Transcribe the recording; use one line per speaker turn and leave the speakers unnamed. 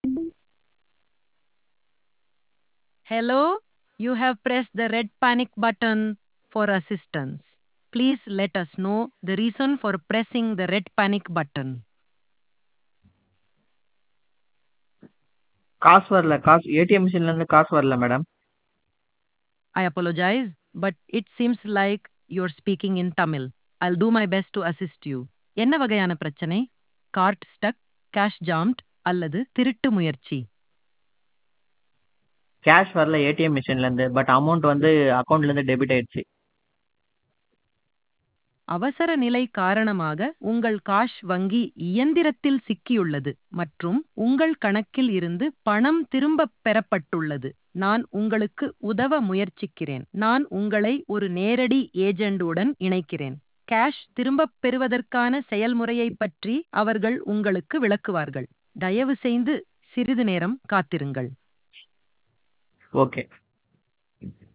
Hello, you have pressed the red panic button for assistance. Please let us know the reason for pressing the red panic button.
காசு வரல காசு ATM மிஷின்லேருந்து காசு வரல madam
I apologize, but it seems like you're speaking in Tamil. I'll do my best to assist you. என்ன வகையான பிரச்சனை card stuck cash jammed அல்லது திருட்டு முயற்சி
கேஷ் வரல ஏடிஎம் மிஷின்லேருந்து பட் அமௌண்ட் வந்து அக்கௌண்ட்லேருந்து டெபிட் ஆயிடுச்சு
அவசர நிலை காரணமாக உங்கள் காஷ் வங்கி இயந்திரத்தில் சிக்கியுள்ளது மற்றும் உங்கள் கணக்கில் இருந்து பணம் திரும்பப் பெறப்பட்டுள்ளது நான் உங்களுக்கு உதவ முயற்சிக்கிறேன் நான் உங்களை ஒரு நேரடி ஏஜெண்டுடன் இணைக்கிறேன் கேஷ் திரும்பப் பெறுவதற்கான செயல்முறையை பற்றி அவர்கள் உங்களுக்கு விளக்குவார்கள் தயவு செய்து சிறிது நேரம் காத்திருங்கள்
ஓகே